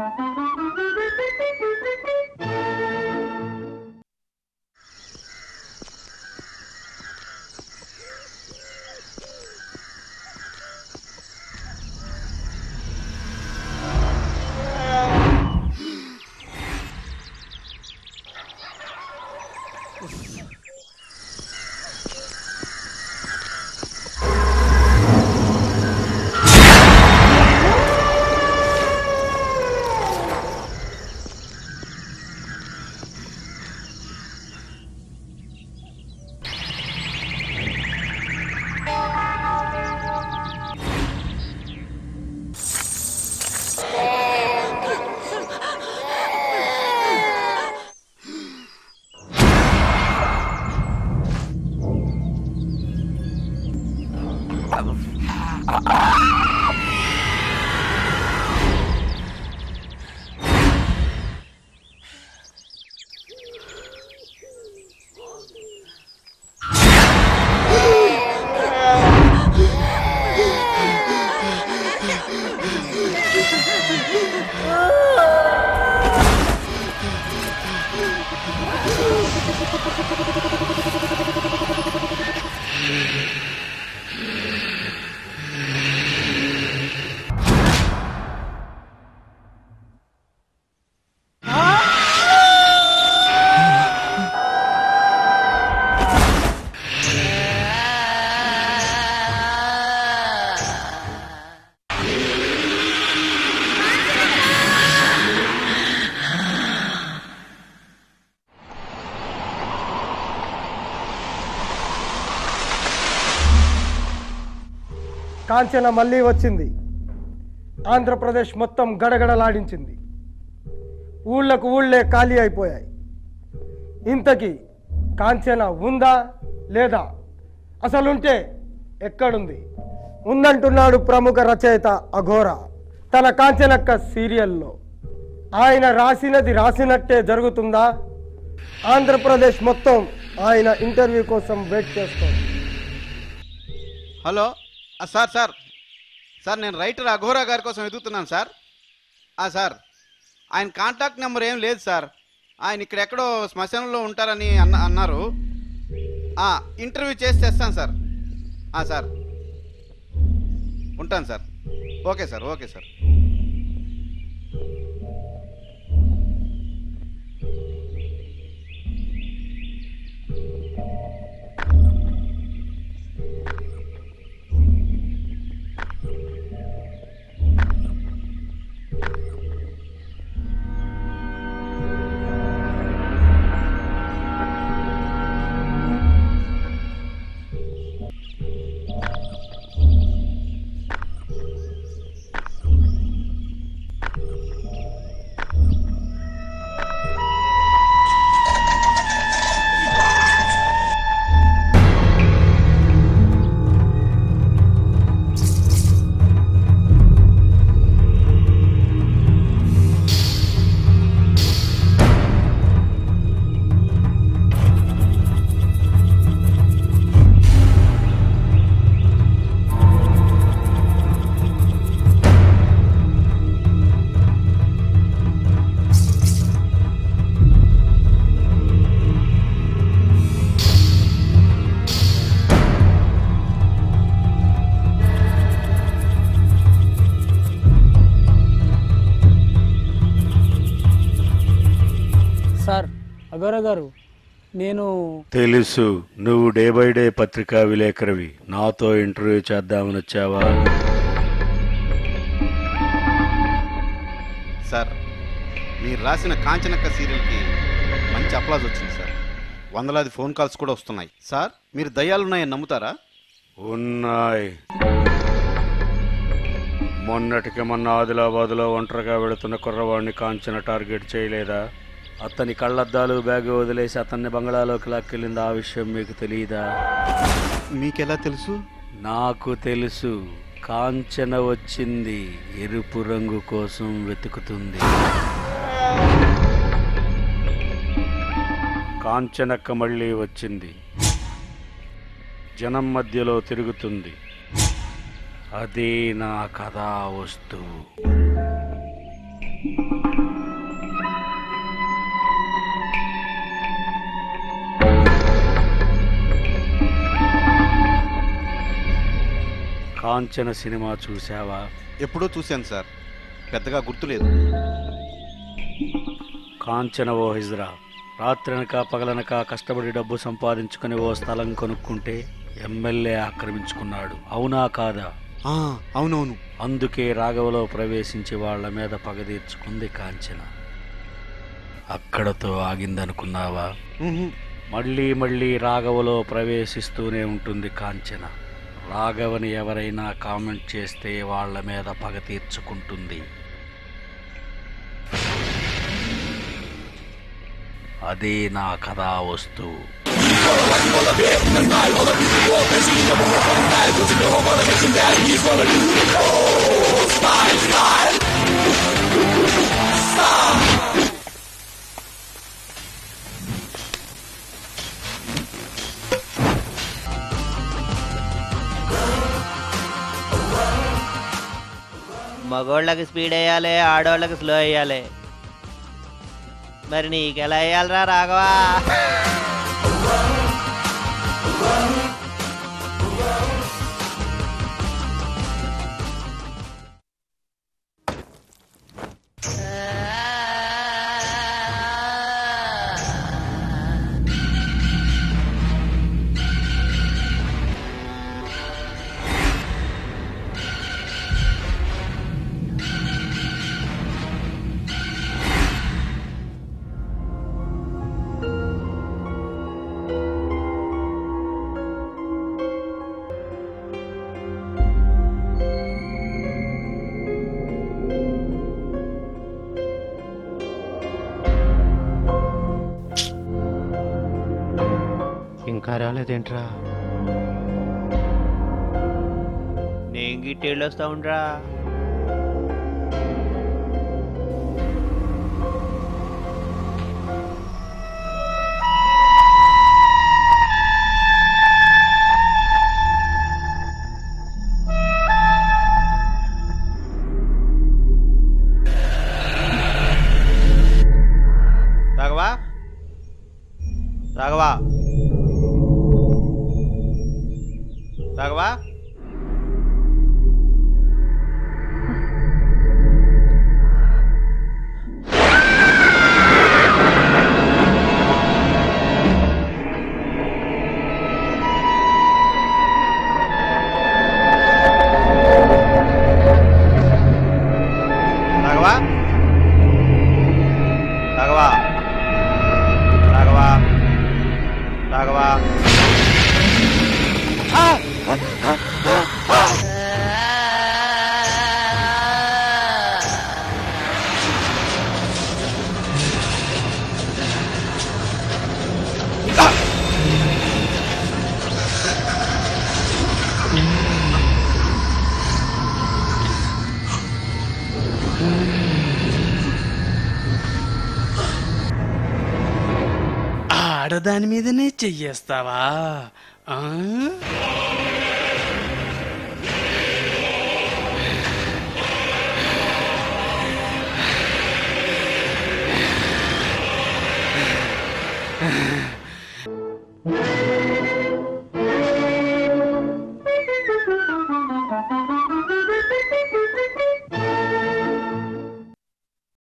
కాంచన మళ్ళీ వచ్చింది ఆంధ్రప్రదేశ్ మొత్తం గడగడలాడించింది ఊళ్ళకు ఊళ్ళే ఖాళీ అయిపోయాయి ఇంతకీ కాంచన ఉందా లేదా అసలుంటే ఎక్కడుంది ఉందంటున్నాడు ప్రముఖ రచయిత అఘోర తన కాంచనక్క సీరియల్లో ఆయన రాసినది రాసినట్టే జరుగుతుందా ఆంధ్రప్రదేశ్ మొత్తం ఆయన ఇంటర్వ్యూ కోసం వెయిట్ చేస్తోంది హలో ఆ, సార్ సార్ సార్ నేను రైటర్ అఘోరా గారి కోసం వెతుకుతున్నాను సార్ ఆ, సార్ ఆయన కాంటాక్ట్ నెంబర్ ఏం లేదు సార్ ఆయన ఇక్కడ ఎక్కడో శ్మశానంలో ఉంటారని అన్న అన్నారు ఆ, ఇంటర్వ్యూ చేసి తెస్తాను సార్ ఆ, సార్ ఉంటాను sir okay sir okay sir sir Aghora garu నేను తెలుసు నువ్వు డే బై డే పత్రికా విలేకరివి నాతో ఇంటర్వ్యూ చేద్దామని వచ్చావా సార్ మీరు రాసిన కాంచనక్క సీరియల్కి మంచి అప్లాజ్ వచ్చింది సార్ వందలాది ఫోన్ కాల్స్ కూడా వస్తున్నాయి సార్ మీరు దయ్యాలున్నాయని నమ్ముతారా ఉన్నాయి మొన్నటికి మొన్న ఆదిలాబాద్లో ఒంటరిగా వెళుతున్న కుర్రవాడిని కాంచన టార్గెట్ చేయలేదా అతని కళ్ళద్దాలు బ్యాగ్ వదిలేసి అతన్ని బంగళాలోకి లాక్కెళ్ళింది ఆ విషయం మీకు తెలియదా మీకెలా తెలుసు నాకు తెలుసు కాంచన వచ్చింది ఎరుపు రంగు కోసం వెతుకుతుంది కాంచనక్క మళ్ళీ వచ్చింది జనం మధ్యలో తిరుగుతుంది అదే నా కథా వస్తువు కాంచన సినిమా చూసావా ఎప్పుడో చూశాను సార్ పెద్దగా గుర్తులేదు కాంచన ఓ హిజ్రా రాత్రనక పగలనక కష్టపడి డబ్బు సంపాదించుకుని ఓ స్థలం కొనుక్కుంటే ఎమ్మెల్యే ఆక్రమించుకున్నాడు అవునా కాదా ఆ, అవునవును అందుకే రాఘవలో ప్రవేశించి వాళ్ళ మీద పగ తీర్చుకుంది కాంచన అక్కడతో ఆగిందనుకున్నావా ఉహు. మళ్ళీ మళ్ళీ రాఘవలో ప్రవేశిస్తూనే ఉంటుంది కాంచన రాఘవని ఎవరైనా కామెంట్ చేస్తే వాళ్ళ మీద పగ తీర్చుకుంటుంది అదే నా కథా వస్తువు మగోళ్ళకి స్పీడ్ వేయాలి ఆడోళ్ళకి స్లో వేయాలి మరి నీకెలా వేయాలరా రాఘవా ఇంకా రాలేదేంట్రా నేను గిట్టేళ్ళు వస్తా ఉండ్రా రాఘవా రాఘవా రాఘవా రాఘవా రాఘవా రాఘవా రాఘవా ఆడదాని మీదనే చెయ్యేస్తావా ఆ?